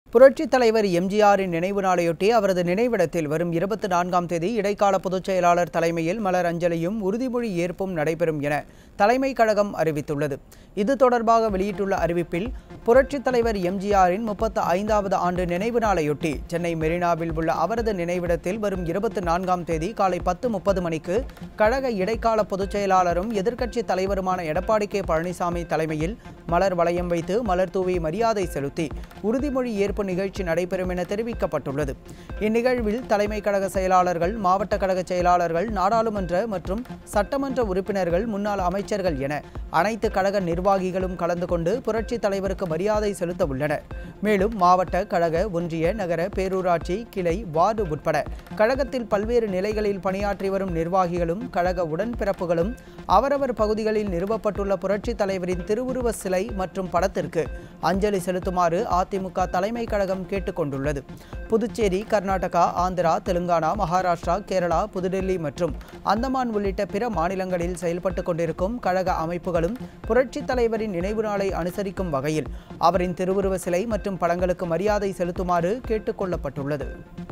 புரட்சித் தலைவர் எம்ஜிஆரின் நினைவு நாளையொட்டி அவரது நினைவிடத்தில் வரும் இருபத்தி நான்காம் தேதி இடைக்கால பொதுச் செயலாளர் தலைமையில் மலர் அஞ்சலியும் உறுதிமொழி ஏற்பும் நடைபெறும் என தலைமை கழகம் அறிவித்துள்ளது இது தொடர்பாக வெளியிட்டுள்ள அறிவிப்பில் புரட்சித் தலைவர் எம்ஜிஆரின் முப்பத்து ஐந்தாவது ஆண்டு நினைவு நாளையொட்டி சென்னை மெரினாவில் உள்ள அவரது நினைவிடத்தில் வரும் இருபத்தி நான்காம் தேதி காலை பத்து முப்பது மணிக்கு கழக இடைக்கால பொதுச் செயலாளரும் எதிர்க்கட்சித் தலைவருமான எடப்பாடி கே பழனிசாமி தலைமையில் மலர் வளையம் வைத்து மலர் தூவி மரியாதை செலுத்தி உறுதிமொழி ஏற்பு நிகழ்ச்சி நடைபெறும் என தெரிவிக்கப்பட்டுள்ளது இந்நிகழ்வில் தலைமை கழக செயலாளர்கள் மாவட்ட கழக செயலாளர்கள் நாடாளுமன்ற மற்றும் சட்டமன்ற உறுப்பினர்கள் முன்னாள் அமைச்சர்கள் என அனைத்து கழக நிர்வாகிகளும் கலந்து கொண்டு புரட்சி தலைவருக்கு மரியாதை செலுத்த உள்ளனர் மேலும் மாவட்ட கழக ஒன்றிய நகர பேரூராட்சி கிளை வார்டு உட்பட கழகத்தில் பல்வேறு நிலைகளில் பணியாற்றி வரும் நிர்வாகிகளும் கழக உடன்பிறப்புகளும் அவரவர் பகுதிகளில் நிறுவப்பட்டுள்ள புரட்சி தலைவரின் திருவுருவ சிலை மற்றும் படத்திற்கு அஞ்சலி செலுத்துமாறு அதிமுக தலைமை கழகம் கேட்டுக்கொண்டுள்ளது புதுச்சேரி கர்நாடகா ஆந்திரா தெலுங்கானா மகாராஷ்டிரா கேரளா புதுடெல்லி மற்றும் அந்தமான் உள்ளிட்ட பிற மாநிலங்களில் செயல்பட்டு கொண்டிருக்கும் கழக அமைப்புகளும் புரட்சி தலைவரின் நினைவு நாளை அனுசரிக்கும் வகையில் அவரின் திருவுருவ சிலை மற்றும் படங்களுக்கு மரியாதை செலுத்துமாறு கேட்டுக்கொள்ளப்பட்டுள்ளது